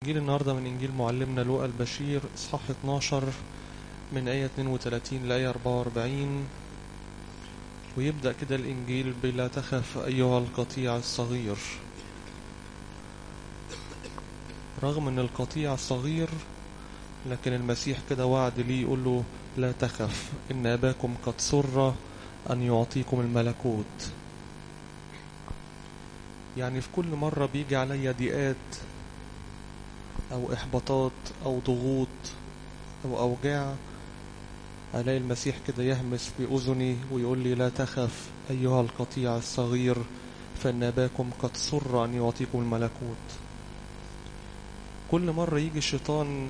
إنجيل النهاردة من إنجيل معلمنا لوقا البشير إصحاح 12 من آية 32 لآية 44 ويبدأ كده الإنجيل بلا تخف أيها القطيع الصغير رغم أن القطيع صغير لكن المسيح كده وعد ليه يقول له لا تخف إن أباكم قد سر أن يعطيكم الملكوت يعني في كل مرة بيجي عليا ضيقات أو إحباطات أو ضغوط أو أوجاع ألاقي المسيح كده يهمس في أذني ويقول لي لا تخف أيها القطيع الصغير فإن أباكم قد سر أن يعطيكم الملكوت كل مرة يجي الشيطان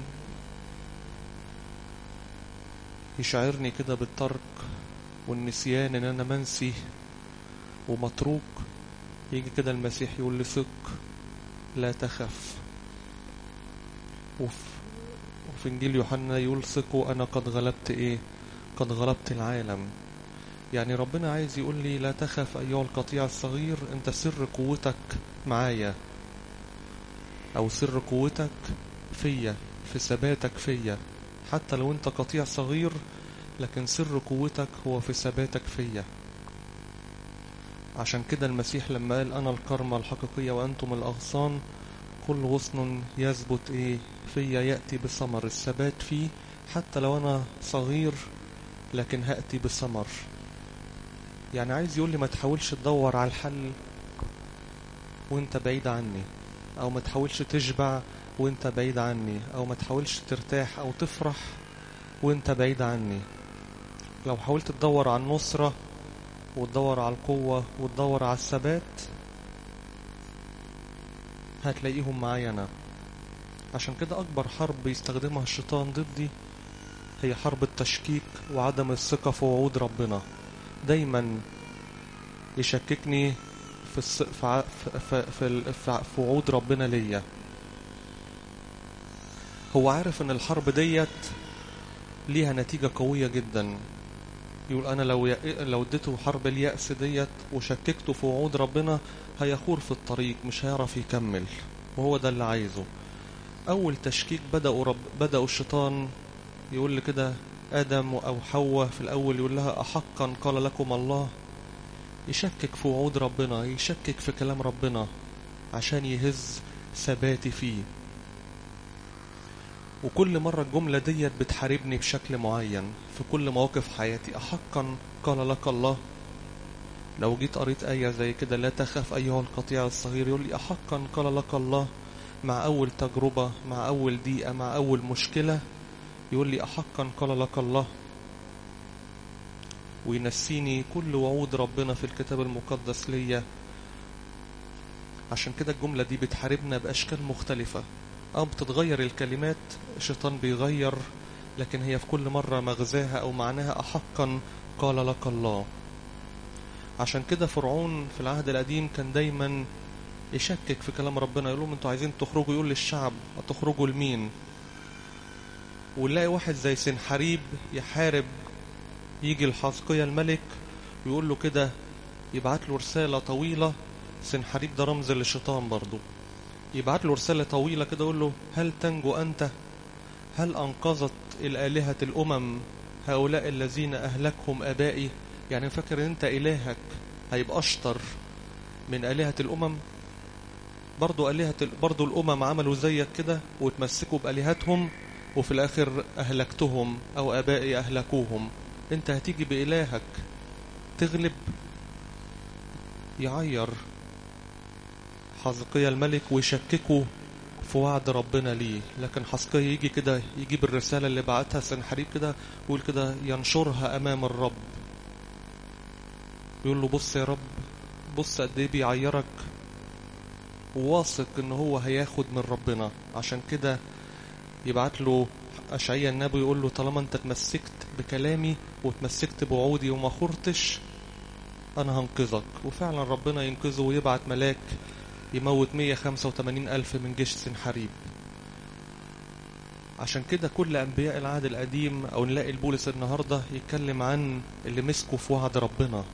يشعرني كده بالترك والنسيان ان انا منسي ومتروك يجي كده المسيح يقول لي ثق لا تخف وفي, وفي انجيل يوحنا يقول ثقوا انا قد غلبت ايه قد غلبت العالم يعني ربنا عايز يقول لي لا تخف ايها القطيع الصغير انت سر قوتك معايا او سر قوتك فيا في ثباتك فيا حتى لو انت قطيع صغير لكن سر قوتك هو في ثباتك فيا عشان كده المسيح لما قال انا الكرمة الحقيقية وانتم الاغصان كل غصن يثبت ايه فيا يأتي بثمر الثبات فيه حتى لو انا صغير لكن هأتي بثمر يعني عايز يقول لي ما تحاولش تدور على الحل وانت بعيد عني او ما تحاولش تشبع وانت بعيد عني او ما تحاولش ترتاح او تفرح وانت بعيد عني لو حاولت تدور على النصرة وتدور على القوة وتدور على الثبات هتلاقيهم معايا انا عشان كده اكبر حرب بيستخدمها الشيطان ضدي هي حرب التشكيك وعدم الثقة في وعود ربنا دايما يشككني في الس... في, في... في... في... في وعود ربنا ليا هو عارف ان الحرب ديت ليها نتيجة قوية جدا يقول انا لو ي... لو اديته حرب اليأس ديت وشككته في وعود ربنا هيخور في الطريق مش هيعرف يكمل وهو ده اللي عايزه اول تشكيك بدأوا رب بدأوا الشيطان يقول لي كده ادم او حواء في الاول يقول لها احقا قال لكم الله يشكك في وعود ربنا يشكك في كلام ربنا عشان يهز ثباتي فيه وكل مرة الجملة ديت بتحاربني بشكل معين في كل مواقف حياتي أحقا قال لك الله لو جيت قريت آية زي كده لا تخاف أيها القطيع الصغير يقول لي أحقا قال لك الله مع أول تجربة مع أول دقيقة مع أول مشكلة يقول لي أحقا قال لك الله وينسيني كل وعود ربنا في الكتاب المقدس ليا عشان كده الجملة دي بتحاربنا بأشكال مختلفة أو بتتغير الكلمات الشيطان بيغير لكن هي في كل مرة مغزاها أو معناها أحقا قال لك الله عشان كده فرعون في العهد القديم كان دايما يشكك في كلام ربنا يقول لهم انتوا عايزين تخرجوا يقول للشعب هتخرجوا لمين ونلاقي واحد زي سنحريب يحارب يجي الحزقية الملك ويقول له كده يبعت له رسالة طويلة سنحريب ده رمز للشيطان برضه يبعت له رسالة طويلة كده يقول له هل تنجو أنت هل أنقذت الآلهة الأمم هؤلاء الذين أهلكهم أبائي يعني فاكر أن أنت إلهك هيبقى أشطر من آلهة الأمم برضو آلهة برضو الأمم عملوا زيك كده وتمسكوا بآلهتهم وفي الآخر أهلكتهم أو أبائي أهلكوهم أنت هتيجي بإلهك تغلب يعير حزقية الملك ويشككوا في وعد ربنا ليه لكن حزقية يجي كده يجيب الرسالة اللي بعتها سنحريب كده ويقول كده ينشرها أمام الرب يقول له بص يا رب بص قد ايه بيعيرك وواثق ان هو هياخد من ربنا عشان كده يبعت له أشعيا النبي يقول له طالما انت تمسكت بكلامي وتمسكت بوعودي وما خرتش انا هنقذك وفعلا ربنا ينقذه ويبعت ملاك يموت 185 ألف من جيش سنحريب عشان كده كل أنبياء العهد القديم أو نلاقي البولس النهاردة يتكلم عن اللي مسكوا في وعد ربنا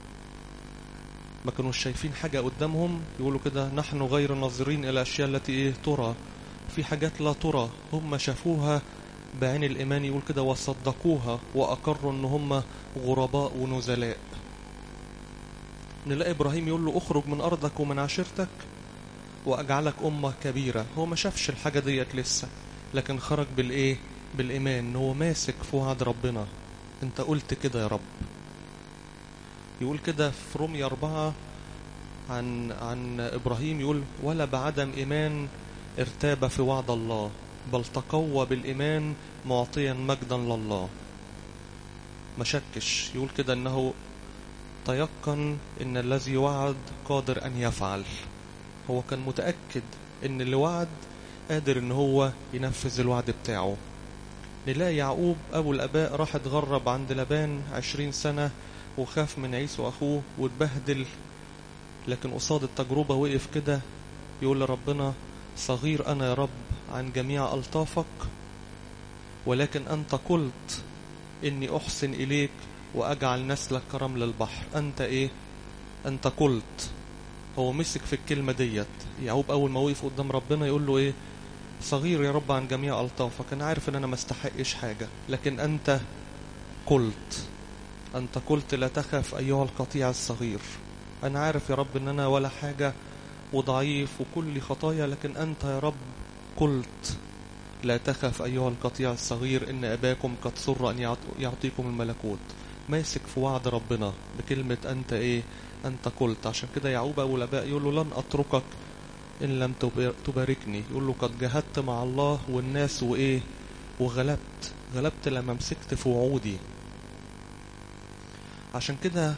ما كانوش شايفين حاجة قدامهم يقولوا كده نحن غير ناظرين إلى الأشياء التي إيه ترى في حاجات لا ترى هم شافوها بعين الإيمان يقول كده وصدقوها وأقروا إن هم غرباء ونزلاء نلاقي إبراهيم يقول له أخرج من أرضك ومن عشيرتك وأجعلك أمة كبيرة هو ما شافش الحاجة ديت لسه لكن خرج بالإيه بالإيمان إن هو ماسك في وعد ربنا أنت قلت كده يا رب يقول كده في رومية أربعة عن عن إبراهيم يقول ولا بعدم إيمان ارتاب في وعد الله بل تقوى بالإيمان معطيا مجدا لله ما شكش يقول كده أنه تيقن أن الذي وعد قادر أن يفعل هو كان متأكد أن اللي وعد قادر أن هو ينفذ الوعد بتاعه نلاقي يعقوب أبو الأباء راح اتغرب عند لبان عشرين سنة وخاف من عيسو أخوه واتبهدل لكن قصاد التجربة وقف كده يقول لربنا صغير أنا يا رب عن جميع ألطافك ولكن أنت قلت إني أحسن إليك وأجعل نسلك كرمل البحر أنت إيه أنت قلت هو مسك في الكلمة ديت يعقوب أول ما وقف قدام ربنا يقول له إيه صغير يا رب عن جميع ألطافك أنا عارف إن أنا ما استحقش حاجة لكن أنت قلت أنت قلت لا تخف أيها القطيع الصغير أنا عارف يا رب إن أنا ولا حاجة وضعيف وكل خطايا لكن أنت يا رب قلت لا تخف أيها القطيع الصغير إن أباكم قد سر أن يعطيكم الملكوت ماسك في وعد ربنا بكلمة أنت إيه أنت قلت عشان كده يعقوب أبو الآباء يقول له لن أتركك إن لم تباركني يقول له قد جهدت مع الله والناس وإيه وغلبت غلبت لما مسكت في وعودي عشان كده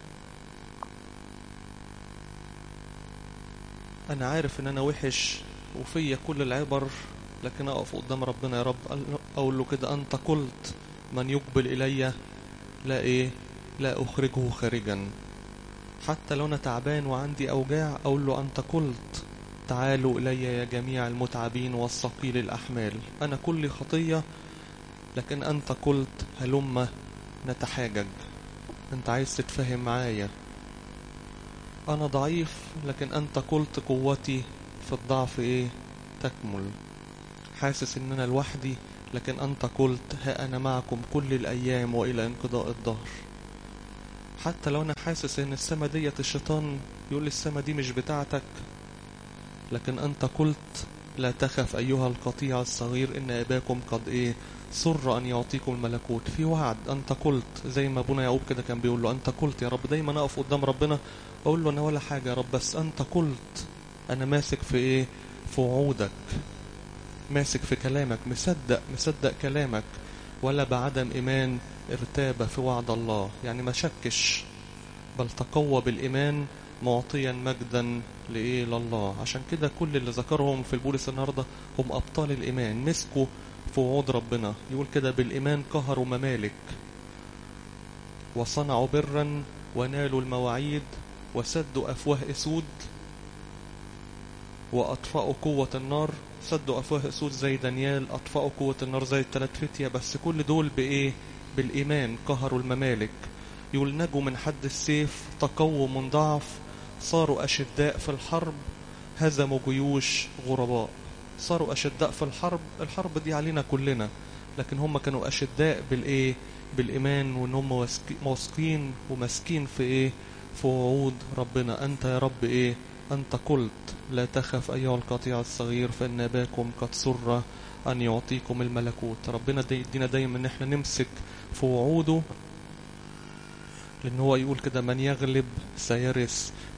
أنا عارف إن أنا وحش وفيا كل العبر لكن أقف قدام ربنا يا رب أقول له كده أنت قلت من يقبل إلي لا إيه لا أخرجه خارجا حتى لو أنا تعبان وعندي أوجاع أقول له أنت قلت تعالوا إلي يا جميع المتعبين والثقيل الأحمال أنا كل خطية لكن أنت قلت هلم نتحاجج أنت عايز تتفهم معايا أنا ضعيف لكن أنت قلت قوتي في الضعف إيه تكمل حاسس إن أنا لوحدي لكن أنت قلت ها أنا معكم كل الأيام وإلى انقضاء الظهر حتى لو أنا حاسس إن السما ديت الشيطان يقول لي السما دي مش بتاعتك لكن أنت قلت لا تخف أيها القطيع الصغير إن أباكم قد إيه سر أن يعطيكم الملكوت في وعد أنت قلت زي ما أبونا يعقوب كده كان بيقول له أنت قلت يا رب دايما أقف قدام ربنا أقول له أنا ولا حاجة يا رب بس أنت قلت أنا ماسك في إيه في وعودك ماسك في كلامك مصدق مصدق كلامك ولا بعدم إيمان ارتاب في وعد الله يعني ما شكش بل تقوى بالإيمان معطيا مجدا لإيه لله عشان كده كل اللي ذكرهم في البولس النهاردة هم أبطال الإيمان مسكوا في وعود ربنا يقول كده بالإيمان قهروا ممالك وصنعوا برا ونالوا المواعيد وسدوا أفواه أسود وأطفأوا قوة النار سدوا أفواه أسود زي دانيال أطفأوا قوة النار زي التلات فتية بس كل دول بإيه بالإيمان قهروا الممالك يقول نجوا من حد السيف تقووا من ضعف صاروا أشداء في الحرب هزموا جيوش غرباء صاروا أشداء في الحرب الحرب دي علينا كلنا لكن هم كانوا أشداء بالإيه بالإيمان وإن هم واثقين وماسكين في إيه في وعود ربنا أنت يا رب إيه أنت قلت لا تخف أيها القطيع الصغير فإن أباكم قد سر أن يعطيكم الملكوت ربنا يدينا دايما إن احنا نمسك في وعوده لأن هو يقول كده من يغلب سيرث